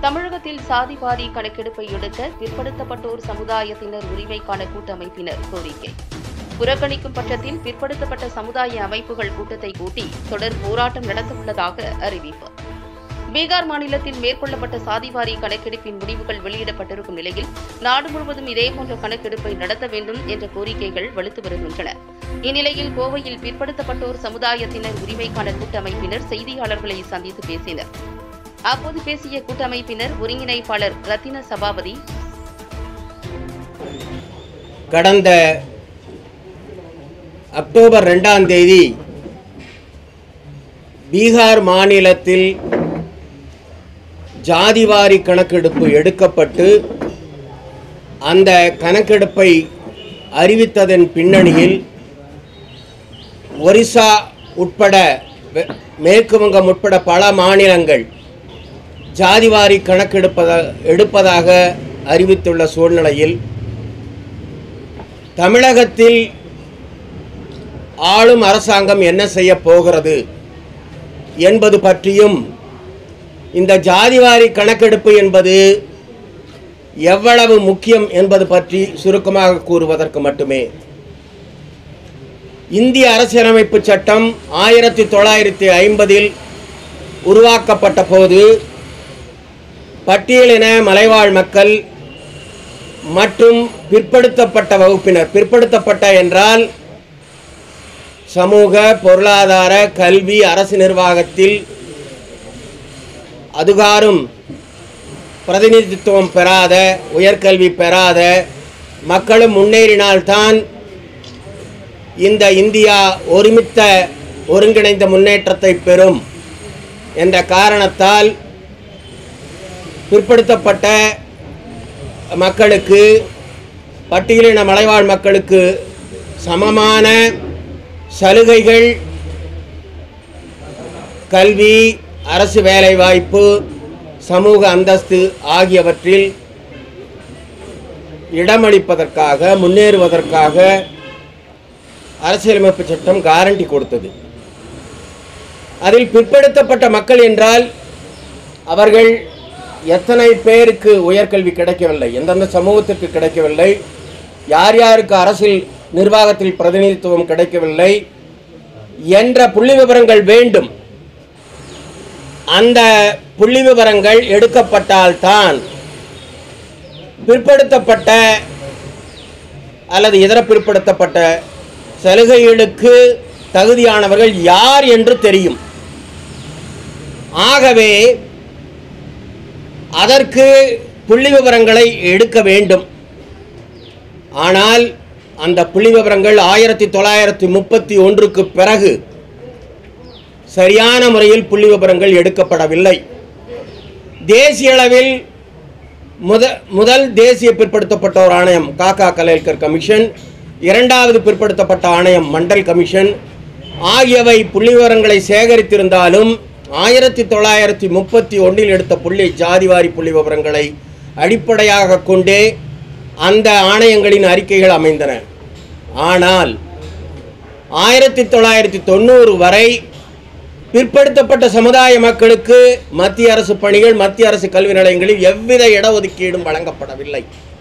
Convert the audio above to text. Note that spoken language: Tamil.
தமிழகத்தில் சாதிவாரி கணக்கெடுப்பை எடுக்க பிற்படுத்தப்பட்டோர் சமுதாயத்தினர் உரிமைக்கான கூட்டமைப்பினர் கோரிக்கை புறக்கணிக்கும் பட்சத்தில் பிற்படுத்தப்பட்ட சமுதாய அமைப்புகள் கூட்டத்தை கூட்டி தொடர் போராட்டம் நடத்தவுள்ளதாக அறிவிப்பு பீகார் மாநிலத்தில் மேற்கொள்ளப்பட்ட சாதிவாரி கணக்கெடுப்பின் முடிவுகள் வெளியிடப்பட்டிருக்கும் நிலையில் நாடு முழுவதும் இதேபோன்ற கணக்கெடுப்பை நடத்த வேண்டும் என்ற கோரிக்கைகள் வலுத்து வருகின்றன இந்நிலையில் கோவையில் பிற்படுத்தப்பட்டோர் சமுதாயத்தினர் உரிமைக்கான கூட்டமைப்பினர் செய்தியாளர்களை சந்தித்து பேசினர் அப்போது பேசிய கூட்டமைப்பினர் ஒருங்கிணைப்பாளர் ரத்தின சபாபதி கடந்த அக்டோபர் ரெண்டாம் தேதி பீகார் மாநிலத்தில் ஜாதிவாரி கணக்கெடுப்பு எடுக்கப்பட்டு அந்த கணக்கெடுப்பை அறிவித்ததன் பின்னணியில் ஒரிசா உட்பட வெ- மேற்கு வங்கம் உட்பட பல மாநிலங்கள் ஜாதிவாரி கணக்கெடுப்பதா எடுப்பதாக அறிவித்துள்ள சூழ்நிலையில் தமிழகத்தில் ஆளும் அரசாங்கம் என்ன செய்ய போகிறது என்பது பற்றியும் இந்த ஜாதிவாரி கணக்கெடுப்பு என்பது எவ்வளவு முக்கியம் என்பது பற்றி சுருக்கமாக கூறுவதற்கு மட்டுமே இந்திய அரசியலமைப்பு சட்டம் ஆயிரத்தி தொள்ளாயிரத்தி ஐம்பதில் உருவாக்கப்பட்ட போது பட்டியலின மலைவாழ் மக்கள் மற்றும் பிற்படுத்தப்பட்ட வகுப்பினர் பிற்படுத்தப்பட்ட என்றால் சமூக பொருளாதார கல்வி அரசு நிர்வாகத்தில் அதுகாரும் பிரதிநிதித்துவம் பெறாத உயர்கல்வி பெறாத மக்களும் முன்னேறினால்தான் இந்த இந்தியா ஒருமித்த ஒருங்கிணைந்த முன்னேற்றத்தை பெறும் என்ற காரணத்தால் பிற்படுத்தப்பட்ட மக்களுக்கு பட்டியலின மலைவாழ் மக்களுக்கு சமமான சலுகைகள் கல்வி அரசு வேலைவாய்ப்பு சமூக அந்தஸ்து ஆகியவற்றில் இடமளிப்பதற்காக முன்னேறுவதற்காக அரசியலமைப்பு சட்டம் கேரண்டி கொடுத்தது அதில் பிற்படுத்தப்பட்ட மக்கள் என்றால் அவர்கள் எத்தனை பேருக்கு உயர்கல்வி கிடைக்கவில்லை எந்தெந்த சமூகத்திற்கு கிடைக்கவில்லை யார் யாருக்கு அரசியல் நிர்வாகத்தில் பிரதிநிதித்துவம் கிடைக்கவில்லை என்ற புள்ளி விவரங்கள் வேண்டும் அந்த புள்ளி விவரங்கள் எடுக்கப்பட்டால்தான் பிற்படுத்தப்பட்ட அல்லது இதர பிற்படுத்தப்பட்ட சலுகைகளுக்கு தகுதியானவர்கள் யார் என்று தெரியும் ஆகவே அதற்கு புள்ளி விவரங்களை எடுக்க வேண்டும் ஆனால் அந்த புள்ளி விவரங்கள் ஆயிரத்தி தொள்ளாயிரத்தி முப்பத்தி ஒன்றுக்கு பிறகு சரியான முறையில் புள்ளி விவரங்கள் எடுக்கப்படவில்லை தேசிய அளவில் முத முதல் தேசிய பிற்படுத்தப்பட்டோர் ஆணையம் காக்கா கலேல்கர் கமிஷன் இரண்டாவது பிற்படுத்தப்பட்ட ஆணையம் மண்டல் கமிஷன் ஆகியவை புள்ளி விவரங்களை சேகரித்திருந்தாலும் ஆயிரத்தி தொள்ளாயிரத்தி முப்பத்தி ஒன்றில் எடுத்த புள்ளி ஜாதிவாரி புள்ளி விவரங்களை அடிப்படையாக கொண்டே அந்த ஆணையங்களின் அறிக்கைகள் அமைந்தன ஆனால் ஆயிரத்தி தொள்ளாயிரத்தி தொண்ணூறு வரை பிற்படுத்தப்பட்ட சமுதாய மக்களுக்கு மத்திய அரசு பணிகள் மத்திய அரசு கல்வி நிலையங்களில் எவ்வித இடஒதுக்கீடும் வழங்கப்படவில்லை